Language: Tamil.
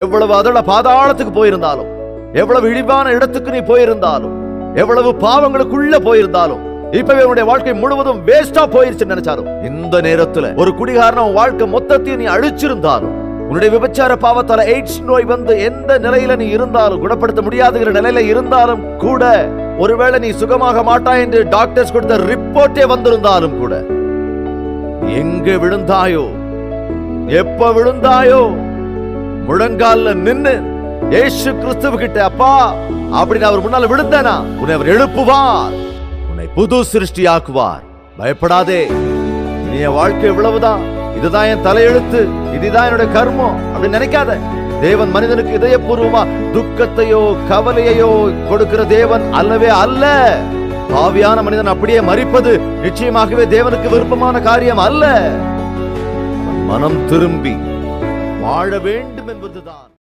எவ்வளவு அதோட பாதாளத்துக்கு போயிருந்தாலும் எவ்வளவு இழிவான இடத்துக்கு நீ போயிருந்தாலும் எவ்வளவு பாவங்களுக்குள்ள போயிருந்தாலும் இப்பவே உன்னுடைய வாழ்க்கை முழுவதும் வேஸ்டா போயிருச்சு நினைச்சாலும் இந்த நேரத்துல ஒரு குடிகாரன உன் வாழ்க்கை மொத்தத்தையும் நீ அழிச்சிருந்தாலும் உன்னுடைய விபச்சார பாவத்தால எய்ட்ஸ் நோய் வந்து எந்த நிலையில நீ இருந்தாலும் குணப்படுத்த முடியாதுங்கிற நிலையில இருந்தாலும் கூட ஒருவேளை நீ சுகமாக மாட்டாய் என்று டாக்டர்ஸ் கொடுத்த ரிப்போர்ட்டே வந்திருந்தாலும் கூட எங்க விழுந்தாயோ எப்ப விழுந்தாயோ முழங்கால்ல நின்னு ஏசு கிறிஸ்துவ கிட்ட அப்பா அப்படின்னு அவர் முன்னால விழுந்தனா உன்னை அவர் எழுப்புவார் உன்னை புது சிருஷ்டியாக்குவார் பயப்படாதே நீ என் வாழ்க்கை இவ்வளவுதான் இதுதான் என் தலையெழுத்து இதுதான் என்னோட கர்மம் அப்படின்னு நினைக்காத தேவன் மனிதனுக்கு இதயபூர்வமா துக்கத்தையோ கவலையையோ கொடுக்கிற தேவன் அல்லவே அல்ல பாவியான மனிதன் அப்படியே மறிப்பது நிச்சயமாகவே தேவனுக்கு விருப்பமான காரியம் அல்ல அவன் மனம் திரும்பி வாழ வேண்டும் என்பதுதான்